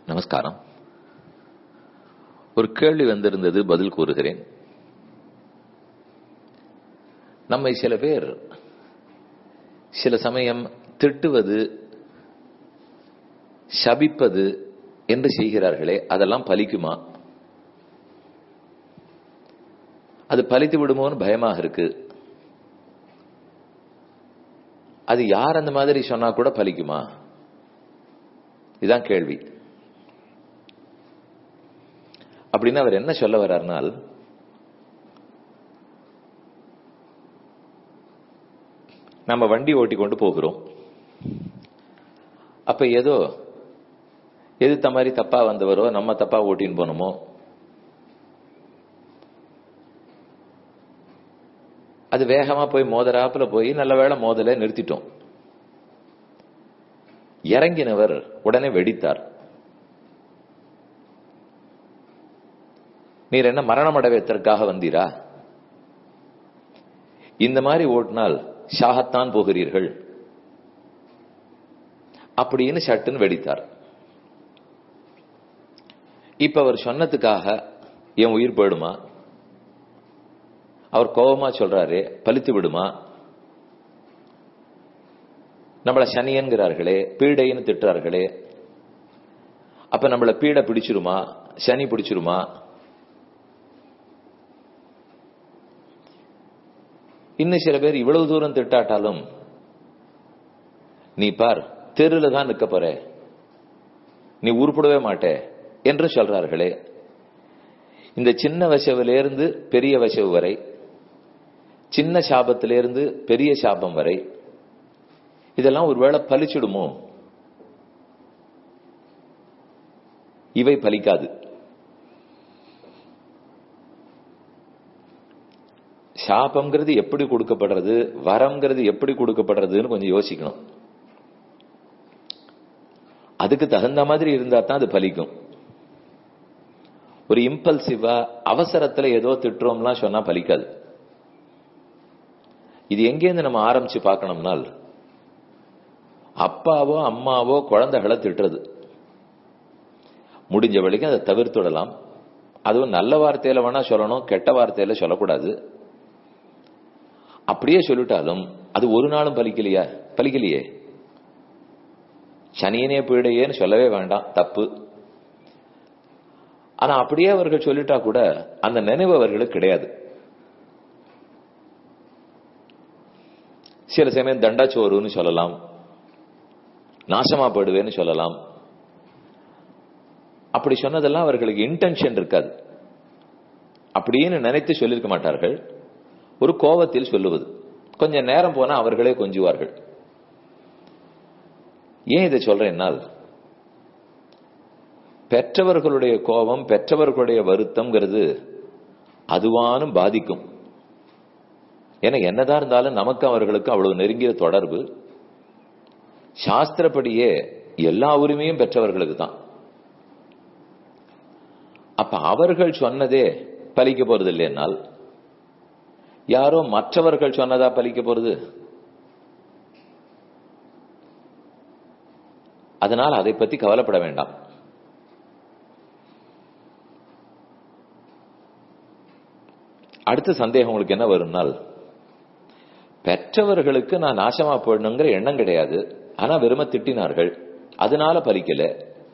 நமஸ்காரம் ஒரு கேள்வி வந்திருந்தது பதில் கூறுகிறேன் நம்மை சில பேர் சில சமயம் திட்டுவது சபிப்பது என்று செய்கிறார்களே அதெல்லாம் பலிக்குமா அது பலித்து விடுமோன்னு பயமாக இருக்கு அது யார் அந்த மாதிரி சொன்னா கூட பலிக்குமா இதான் கேள்வி அப்படின்னு அவர் என்ன சொல்ல வர்றாருனால் நம்ம வண்டி ஓட்டி கொண்டு போகிறோம் அப்ப ஏதோ எதிர்த்த மாதிரி தப்பா வந்தவரோ நம்ம தப்பா ஓட்டின்னு போனோமோ அது வேகமா போய் மோதராப்புல போய் நல்ல வேளை மோதல நிறுத்திட்டோம் இறங்கினவர் உடனே வெடித்தார் நீர் என்ன மரணம் அடைவதற்காக வந்தீரா இந்த மாதிரி ஓட்டினால் ஷாகத்தான் போகிறீர்கள் அப்படின்னு சட்டுன்னு வெடித்தார் இப்ப அவர் சொன்னதுக்காக என் உயிர் போயிடுமா அவர் கோபமா சொல்றாரு பலித்து விடுமா நம்மள சனியன்கிறார்களே பீடைன்னு திட்டுறார்களே அப்ப நம்மள பீடை பிடிச்சிருமா சனி பிடிச்சிருமா இன்னும் சில பேர் இவ்வளவு தூரம் திட்டாட்டாலும் நீ பார் தெருல தான் நிக்க போற நீ உருப்படவே மாட்டே என்று சொல்றார்களே இந்த சின்ன வசவிலிருந்து பெரிய வசவு வரை சின்ன சாபத்திலிருந்து பெரிய சாபம் வரை இதெல்லாம் ஒருவேளை பலிச்சிடுமோ இவை பலிக்காது சாபம்ங்கிறது எப்படி கொடுக்கப்படுறது வரம்ங்கிறது எப்படி கொடுக்கப்படுறதுன்னு கொஞ்சம் யோசிக்கணும் அதுக்கு தகுந்த மாதிரி இருந்தா தான் அது பலிக்கும் ஒரு இம்பல்சிவா அவசரத்துல ஏதோ திட்டுறோம்லாம் சொன்னா பலிக்காது இது எங்கேருந்து நம்ம ஆரம்பிச்சு பார்க்கணும்னால் அப்பாவோ அம்மாவோ குழந்தைகளை திட்டுறது முடிஞ்ச வரைக்கும் அதை தவிர்த்துடலாம் அதுவும் நல்ல வார்த்தையில வேணா சொல்லணும் கெட்ட வார்த்தையில சொல்லக்கூடாது அப்படியே சொல்லிட்டாலும் அது ஒரு நாளும் பலிக்கலையா பலிக்கலையே சனியனே பீடையேன்னு சொல்லவே வேண்டாம் தப்பு ஆனா அப்படியே அவர்கள் சொல்லிட்டா கூட அந்த நினைவு அவர்களுக்கு கிடையாது சில சமயம் தண்டாச்சோறுன்னு சொல்லலாம் நாசமா போயிடுவேன்னு சொல்லலாம் அப்படி சொன்னதெல்லாம் அவர்களுக்கு இன்டென்ஷன் இருக்காது அப்படின்னு நினைத்து சொல்லியிருக்க மாட்டார்கள் ஒரு கோபத்தில் சொல்லுவது கொஞ்சம் நேரம் போனா அவர்களே கொஞ்சுவார்கள் ஏன் இதை சொல்றேன்னால் பெற்றவர்களுடைய கோபம் பெற்றவர்களுடைய வருத்தம்ங்கிறது அதுவானும் பாதிக்கும் ஏன்னா என்னதான் இருந்தாலும் நமக்கு அவர்களுக்கு அவ்வளவு நெருங்கிய தொடர்பு சாஸ்திரப்படியே எல்லா உரிமையும் பெற்றவர்களுக்கு தான் அப்ப அவர்கள் சொன்னதே பலிக்க போறது இல்லைன்னால் யாரோ மற்றவர்கள் சொன்னதா பலிக்க போறது அதனால் அதை பத்தி கவலைப்பட வேண்டாம் அடுத்த சந்தேகம் உங்களுக்கு என்ன வரும்னால் பெற்றவர்களுக்கு நான் நாசமா போடணுங்கிற எண்ணம் கிடையாது ஆனா வெறும திட்டினார்கள் அதனால பலிக்கல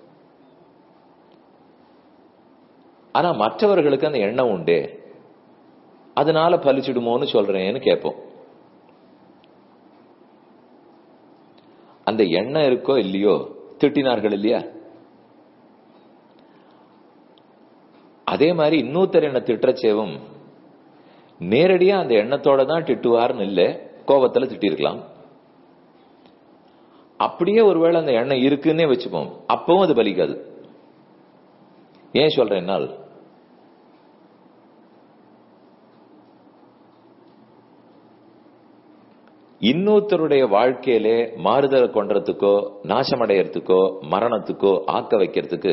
ஆனா மற்றவர்களுக்கு அந்த எண்ணம் உண்டே அதனால பலிச்சிடுமோன்னு சொல்றேன்னு கேட்போம் அந்த எண்ணம் இருக்கோ இல்லையோ திட்டினார்கள் இல்லையா அதே மாதிரி இன்னொருத்தர் என்ன திட்டச்சேவும் நேரடியா அந்த எண்ணத்தோட தான் திட்டுவார்னு இல்ல கோபத்துல திட்டிருக்கலாம் அப்படியே ஒருவேளை அந்த எண்ணம் இருக்குன்னே வச்சுப்போம் அப்பவும் அது பலிக்காது ஏன் சொல்றேன்னால் இன்னொருத்தருடைய வாழ்க்கையிலே மாறுதல் கொன்றதுக்கோ நாசமடையறதுக்கோ மரணத்துக்கோ ஆக்க வைக்கிறதுக்கு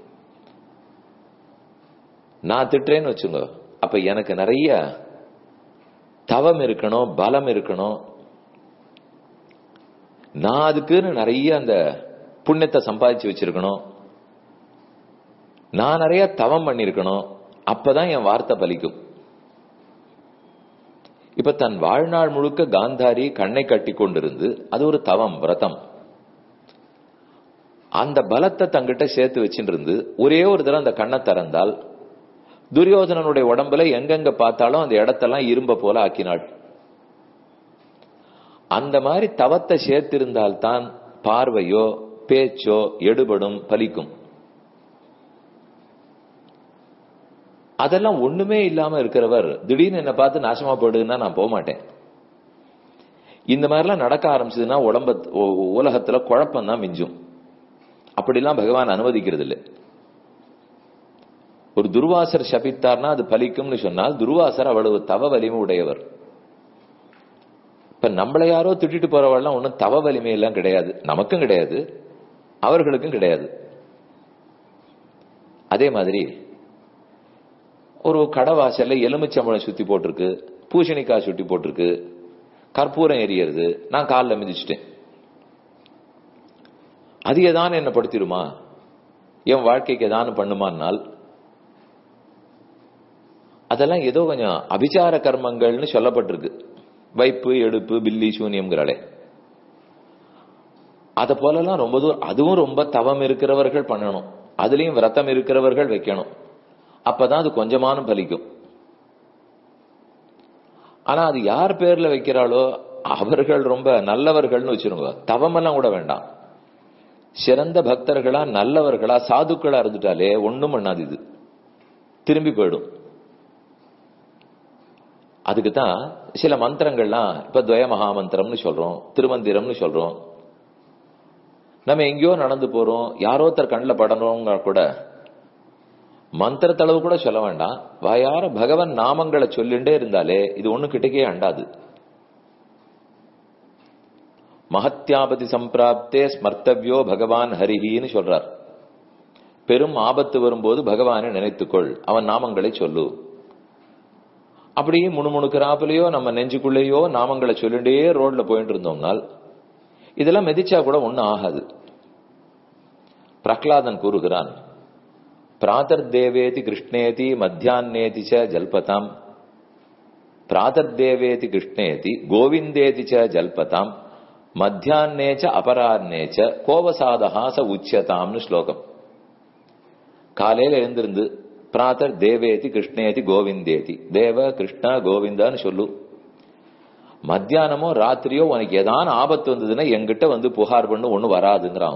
நான் திட்டுறேன்னு வச்சுங்க அப்ப எனக்கு நிறைய தவம் இருக்கணும் பலம் இருக்கணும் நான் அதுக்குன்னு நிறைய அந்த புண்ணியத்தை சம்பாதிச்சு வச்சிருக்கணும் நான் நிறைய தவம் பண்ணிருக்கணும் அப்பதான் என் வார்த்தை பலிக்கும் இப்ப தன் வாழ்நாள் முழுக்க காந்தாரி கண்ணை கட்டி கொண்டிருந்து அது ஒரு தவம் விரதம் அந்த பலத்தை தங்கிட்ட சேர்த்து வச்சுட்டு இருந்து ஒரே ஒரு தடவை அந்த கண்ணை திறந்தால் துரியோதனனுடைய உடம்புல எங்கெங்க பார்த்தாலும் அந்த இடத்தெல்லாம் இரும்ப போல ஆக்கினாள் அந்த மாதிரி தவத்தை சேர்த்திருந்தால்தான் பார்வையோ பேச்சோ எடுபடும் பலிக்கும் அதெல்லாம் ஒண்ணுமே இல்லாம இருக்கிறவர் திடீர்னு என்ன பார்த்து நாசமா போயிடுதுன்னா நான் போக மாட்டேன் இந்த மாதிரிலாம் நடக்க ஆரம்பிச்சதுன்னா உடம்ப உலகத்துல குழப்பம் தான் மிஞ்சும் அப்படிலாம் பகவான் அனுமதிக்கிறது இல்லை ஒரு துர்வாசர் சபித்தார்னா அது பலிக்கும்னு சொன்னால் துர்வாசர் அவ்வளவு தவ வலிமை உடையவர் இப்ப நம்மளை யாரோ திட்டிட்டு போறவெல்லாம் ஒன்றும் தவ வலிமை எல்லாம் கிடையாது நமக்கும் கிடையாது அவர்களுக்கும் கிடையாது அதே மாதிரி ஒரு கடை வாசல்ல எலுமிச்சம்பழம் சுத்தி போட்டிருக்கு பூசணிக்காய் சுத்தி போட்டிருக்கு கற்பூரம் எரியறது நான் காலில் மிதிச்சிட்டேன் அது ஏதான என்ன படுத்திடுமா என் வாழ்க்கைக்கு ஏதானு பண்ணுமானால் அதெல்லாம் ஏதோ கொஞ்சம் அபிச்சார கர்மங்கள்னு சொல்லப்பட்டிருக்கு வைப்பு எடுப்பு பில்லி சூன்யம்ங்கிறாளே அத போலலாம் ரொம்ப தூரம் அதுவும் ரொம்ப தவம் இருக்கிறவர்கள் பண்ணணும் அதுலயும் விரதம் இருக்கிறவர்கள் வைக்கணும் அப்பதான் அது கொஞ்சமான பலிக்கும் ஆனா அது யார் பேர்ல வைக்கிறாளோ அவர்கள் ரொம்ப நல்லவர்கள்னு வச்சிருங்க தவமெல்லாம் கூட வேண்டாம் சிறந்த பக்தர்களா நல்லவர்களா சாதுக்களா இருந்துட்டாலே ஒண்ணும் பண்ணாது இது திரும்பி போயிடும் அதுக்கு தான் சில மந்திரங்கள்லாம் இப்ப துவய மகாமந்திரம்னு சொல்றோம் திருமந்திரம்னு சொல்றோம் நம்ம எங்கேயோ நடந்து போறோம் யாரோ ஒருத்தர் கண்ணில் படணுங்க கூட மந்திரத்தளவு கூட சொல்ல வேண்டாம் வாயார பகவன் நாமங்களை சொல்லிண்டே இருந்தாலே இது ஒண்ணு கிட்டக்கே அண்டாது மகத்யாபதி சம்பிராப்தே ஸ்மர்த்தவ்யோ பகவான் ஹரிஹின்னு சொல்றார் பெரும் ஆபத்து வரும்போது பகவானை நினைத்துக்கொள் அவன் நாமங்களை சொல்லு அப்படியே முணுமுணுக்கிறாப்புலயோ நம்ம நெஞ்சுக்குள்ளேயோ நாமங்களை சொல்லிண்டே ரோட்ல போயிட்டு இருந்தோம்னால் இதெல்லாம் மெதிச்சா கூட ஒன்னும் ஆகாது பிரகலாதன் கூறுகிறான் பிராத்தர் தேவேதி கிருஷ்ணேதி மத்தியான்னேதி ச ஜல்பதாம் பிராத்தர் தேவேதி கிருஷ்ணேதி கோவிந்தேதி ச ஜல்பதாம் மத்தியான்னேச்ச அபரான்னேச்ச கோவசாதகா ச உச்சியதாம்னு ஸ்லோகம் காலையில எழுந்திருந்து பிராத்தர் தேவேதி கிருஷ்ணேதி கோவிந்தேதி தேவ கிருஷ்ண கோவிந்தான்னு சொல்லு மத்தியானமோ ராத்திரியோ உனக்கு ஏதான ஆபத்து வந்ததுன்னா எங்கிட்ட வந்து புகார் பண்ணு ஒண்ணு வராதுங்கிறான்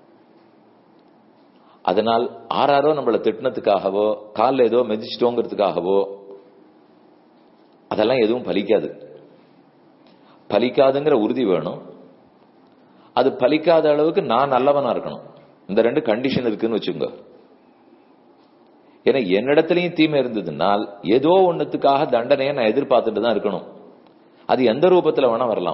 அதனால் ஆறாரோ நம்மளை திட்டினதுக்காகவோ காலில் ஏதோ மெதிச்சிட்டோங்கிறதுக்காகவோ அதெல்லாம் எதுவும் பலிக்காது பலிக்காதுங்கிற உறுதி வேணும் அது பலிக்காத அளவுக்கு நான் நல்லவனா இருக்கணும் இந்த ரெண்டு கண்டிஷன் இருக்குன்னு வச்சுங்க ஏன்னா என்னிடத்துலயும் தீமை இருந்ததுனால் ஏதோ ஒண்ணுத்துக்காக தண்டனையை நான் எதிர்பார்த்துட்டு தான் இருக்கணும் அது எந்த ரூபத்துல வேணா வரலாம்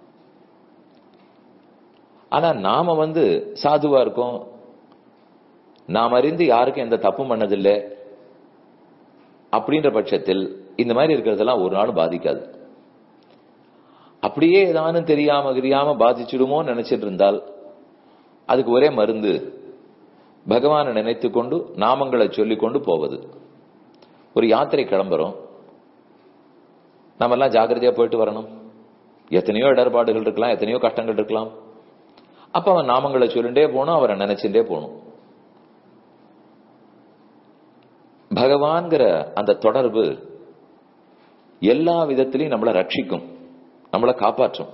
ஆனா நாம வந்து சாதுவா இருக்கோம் நாம் அறிந்து யாருக்கும் எந்த தப்பும் பண்ணதில்லை அப்படின்ற பட்சத்தில் இந்த மாதிரி இருக்கிறதெல்லாம் ஒரு நாள் பாதிக்காது அப்படியே ஏதானும் தெரியாம தெரியாம பாதிச்சிடுமோ நினைச்சிட்டு இருந்தால் அதுக்கு ஒரே மருந்து பகவானை நினைத்து கொண்டு நாமங்களை சொல்லிக் கொண்டு போவது ஒரு யாத்திரை கிளம்புறோம் நம்ம எல்லாம் ஜாக்கிரதையா போயிட்டு வரணும் எத்தனையோ இடர்பாடுகள் இருக்கலாம் எத்தனையோ கஷ்டங்கள் இருக்கலாம் அப்ப அவன் நாமங்களை சொல்லிண்டே போகணும் அவரை நினைச்சுட்டே போகணும் பகவான்கிற அந்த தொடர்பு எல்லா விதத்திலையும் நம்மளை ரட்சிக்கும் நம்மளை காப்பாற்றும்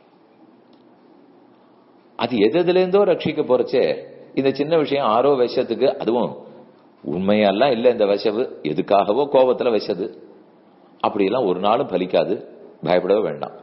அது எது எதுலேருந்தோ ரட்சிக்க போறச்சே இந்த சின்ன விஷயம் ஆரோ விஷயத்துக்கு அதுவும் உண்மையெல்லாம் இல்லை இந்த விஷவு எதுக்காகவோ கோபத்துல விஷது அப்படியெல்லாம் ஒரு நாளும் பலிக்காது பயப்படவே வேண்டாம்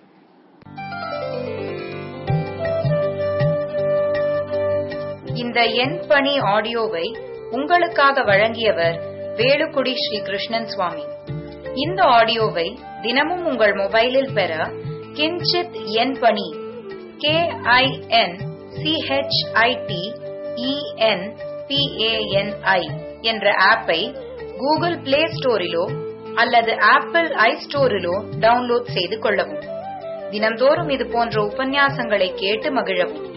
இந்த எண் பணி ஆடியோவை உங்களுக்காக வழங்கியவர் வேலுக்குடி ஸ்ரீ கிருஷ்ணன் சுவாமி இந்த ஆடியோவை தினமும் உங்கள் மொபைலில் பெற கிஞ்சித் எண் பணி கே ஐ என் சிஹெச்ஐடி இஎன் பிஏஎன்ஐ என்ற ஆப்பை கூகுள் பிளே ஸ்டோரிலோ அல்லது ஆப்பிள் ஐ ஸ்டோரிலோ டவுன்லோட் செய்து கொள்ளவும் தினம்தோறும் இது போன்ற உபன்யாசங்களை கேட்டு மகிழவும்